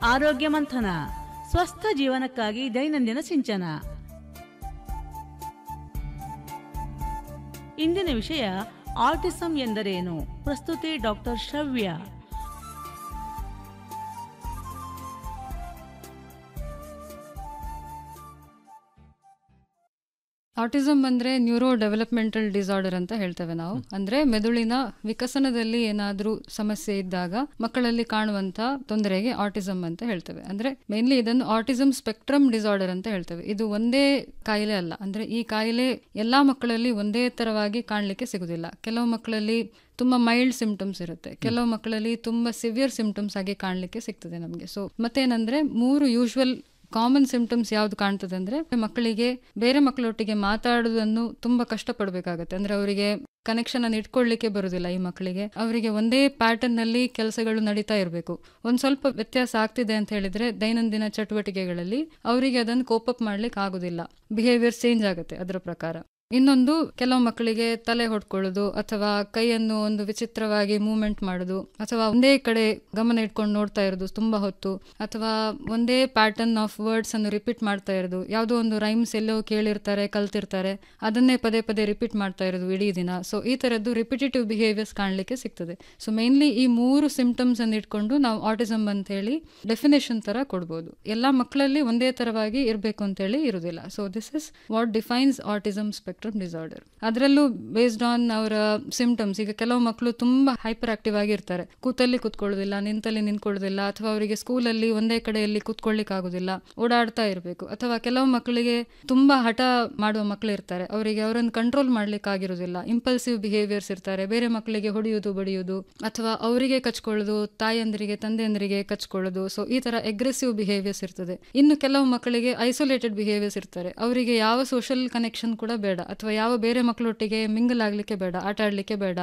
ಆರೋಗ್ಯ ಮಂಥನ ಸ್ವಸ್ಥ ಜೀವನಕ್ಕಾಗಿ ದೈನಂದಿನ ಸಿಂಚನ ಇಂದಿನ ವಿಷಯ ಆಟಿಸಂ ಎಂದರೇನು ಪ್ರಸ್ತುತಿ ಡಾಕ್ಟರ್ ಶ್ರವ್ಯ ಆಟಿಸಮ್ ಅಂದ್ರೆ ನ್ಯೂರೋ ಡೆವಲಪ್ಮೆಂಟಲ್ ಡಿಸಾರ್ಡರ್ ಅಂತ ಹೇಳ್ತೇವೆ ನಾವು ಅಂದ್ರೆ ಮೆದುಳಿನ ವಿಕಸನದಲ್ಲಿ ಏನಾದ್ರೂ ಸಮಸ್ಯೆ ಇದ್ದಾಗ ಮಕ್ಕಳಲ್ಲಿ ಕಾಣುವಂತ ತೊಂದರೆಗೆ ಆಟಿಸಮ್ ಅಂತ ಹೇಳ್ತೇವೆ ಅಂದ್ರೆ ಮೇನ್ಲಿ ಇದನ್ನು ಆಟಿಸಮ್ ಸ್ಪೆಕ್ಟ್ರಮ್ ಡಿಸಾರ್ಡರ್ ಅಂತ ಹೇಳ್ತೇವೆ ಇದು ಒಂದೇ ಕಾಯಿಲೆ ಅಲ್ಲ ಅಂದ್ರೆ ಈ ಕಾಯಿಲೆ ಎಲ್ಲಾ ಮಕ್ಕಳಲ್ಲಿ ಒಂದೇ ತರವಾಗಿ ಕಾಣಲಿಕ್ಕೆ ಸಿಗುದಿಲ್ಲ ಕೆಲವು ಮಕ್ಕಳಲ್ಲಿ ತುಂಬಾ ಮೈಲ್ಡ್ ಸಿಂಪ್ಟಮ್ಸ್ ಇರುತ್ತೆ ಕೆಲವು ಮಕ್ಕಳಲ್ಲಿ ತುಂಬಾ ಸಿವಿಯರ್ ಸಿಂಪ್ಟಮ್ಸ್ ಆಗಿ ಕಾಣಲಿಕ್ಕೆ ಸಿಗ್ತದೆ ನಮಗೆ ಸೊ ಮತ್ತೇನಂದ್ರೆ ಮೂರು ಯೂಶುವಲ್ ಕಾಮನ್ ಸಿಂಪ್ಟಮ್ಸ್ ಯಾವ್ದು ಕಾಣ್ತದೆ ಅಂದ್ರೆ ಮಕ್ಕಳಿಗೆ ಬೇರೆ ಮಕ್ಕಳೊಟ್ಟಿಗೆ ಮಾತಾಡುವುದನ್ನು ತುಂಬಾ ಕಷ್ಟಪಡಬೇಕಾಗತ್ತೆ ಅಂದ್ರೆ ಅವರಿಗೆ ಕನೆಕ್ಷನ್ ಅನ್ನು ಇಟ್ಕೊಳ್ಳಿಕ್ಕೆ ಬರುದಿಲ್ಲ ಈ ಮಕ್ಕಳಿಗೆ ಅವರಿಗೆ ಒಂದೇ ಪ್ಯಾಟರ್ನ್ ನಲ್ಲಿ ಕೆಲಸಗಳು ನಡೀತಾ ಇರಬೇಕು ಒಂದ್ ಸ್ವಲ್ಪ ವ್ಯತ್ಯಾಸ ಆಗ್ತಿದೆ ಅಂತ ಹೇಳಿದ್ರೆ ದೈನಂದಿನ ಚಟುವಟಿಕೆಗಳಲ್ಲಿ ಅವರಿಗೆ ಅದನ್ನು ಕೋಪಪ್ ಮಾಡ್ಲಿಕ್ಕೆ ಆಗುದಿಲ್ಲ ಬಿಹೇವಿಯರ್ ಚೇಂಜ್ ಆಗುತ್ತೆ ಅದರ ಪ್ರಕಾರ ಇನ್ನೊಂದು ಕೆಲವು ಮಕ್ಕಳಿಗೆ ತಲೆ ಹೊಡ್ಕೊಳ್ಳೋದು ಅಥವಾ ಕೈಯನ್ನು ಒಂದು ವಿಚಿತ್ರವಾಗಿ ಮೂವ್ಮೆಂಟ್ ಮಾಡೋದು ಅಥವಾ ಒಂದೇ ಕಡೆ ಗಮನ ಇಟ್ಕೊಂಡು ನೋಡ್ತಾ ಇರೋದು ತುಂಬಾ ಹೊತ್ತು ಅಥವಾ ಒಂದೇ ಪ್ಯಾಟರ್ನ್ ಆಫ್ ವರ್ಡ್ಸ್ ಅನ್ನು ರಿಪೀಟ್ ಮಾಡ್ತಾ ಇರೋದು ಯಾವುದೋ ಒಂದು ರೈಮ್ಸ್ ಎಲ್ಲೋ ಕೇಳಿರ್ತಾರೆ ಕಲ್ತಿರ್ತಾರೆ ಅದನ್ನೇ ಪದೇ ಪದೇ ರಿಪೀಟ್ ಮಾಡ್ತಾ ಇರೋದು ಇಡೀ ದಿನ ಸೊ ಈ ತರದ್ದು ರಿಪಿಟೇಟಿವ್ ಬಿಹೇವಿಯರ್ಸ್ ಕಾಣಲಿಕ್ಕೆ ಸಿಗ್ತದೆ ಸೊ ಮೇನ್ಲಿ ಈ ಮೂರು ಸಿಂಪ್ಟಮ್ಸ್ ಅನ್ನು ಇಟ್ಕೊಂಡು ನಾವು ಆಟಿಸಮ್ ಅಂತ ಹೇಳಿ ಡೆಫಿನೇಷನ್ ತರ ಕೊಡ್ಬೋದು ಎಲ್ಲಾ ಮಕ್ಕಳಲ್ಲಿ ಒಂದೇ ತರವಾಗಿ ಇರಬೇಕು ಅಂತ ಹೇಳಿ ಇರುವುದಿಲ್ಲ so this is what defines autism spectrum disorder ಅದರಲ್ಲೂ ಬೇಸ್ಡ್ ಆನ್ ಅವರ ಸಿಂಪ್ಟಮ್ಸ್ ಈಗ ಕೆಲವು ಮಕ್ಕಳು ತುಂಬಾ ಹೈಪರ್ ಆಕ್ಟಿವ್ ಆಗಿರ್ತಾರೆ ಕೂತಲ್ಲಿ ಕೂತ್ಕೊಳ್ಳೋದಿಲ್ಲ ನಿಂತಲ್ಲಿ ನಿಂತ್ಕೊಳ್ಳೋದಿಲ್ಲ ಅಥವಾ ಅವರಿಗೆ ಸ್ಕೂಲಲ್ಲಿ ಒಂದೇ ಕಡೆಯಲ್ಲಿ ಕೂತ್ಕೊಳ್ಳಿಕ್ ಆಗುದಿಲ್ಲ ಓಡಾಡ್ತಾ ಇರಬೇಕು ಅಥವಾ ಕೆಲವು ಮಕ್ಕಳಿಗೆ ತುಂಬಾ ಹಠ ಮಾಡುವ ಮಕ್ಕಳು ಇರ್ತಾರೆ ಅವರಿಗೆ ಅವರನ್ನು ಕಂಟ್ರೋಲ್ ಮಾಡ್ಲಿಕ್ಕೆ ಆಗಿರೋದಿಲ್ಲ ಇಂಪಲ್ಸಿವ್ ಬಿಹೇವಿಯರ್ಸ್ ಇರ್ತಾರೆ ಬೇರೆ ಮಕ್ಕಳಿಗೆ ಹೊಡೆಯುವುದು ಬಡಿಯುವುದು ಅಥವಾ ಅವರಿಗೆ ಕಚ್ಕೊಳ್ಳೋದು ತಾಯಂದರಿಗೆ ತಂದೆಯಂದರಿಗೆ ಕಚ್ಕೊಳ್ಳೋದು ಸೊ ಈ ತರ ಅಗ್ರೆಸಿವ್ ಬಿಹೇವಿಯರ್ಸ್ ಇರ್ತದೆ ಇನ್ನು ಕೆಲವು ಮಕ್ಕಳಿಗೆ ಐಸೋಲೇಟೆಡ್ ಬಿಹೇವಿಯರ್ಸ್ ಇರ್ತಾರೆ ಅವರಿಗೆ ಯಾವ ಸೋಷಿಯಲ್ ಕನೆಕ್ಷನ್ ಕೂಡ ಬೇಡ ಅಥವಾ ಯಾವ ಬೇರೆ ಮಕ್ಕಳೊಟ್ಟಿಗೆ ಮಿಂಗಲ್ ಆಗ್ಲಿಕ್ಕೆ ಬೇಡ ಆಟ ಆಡ್ಲಿಕ್ಕೆ ಬೇಡ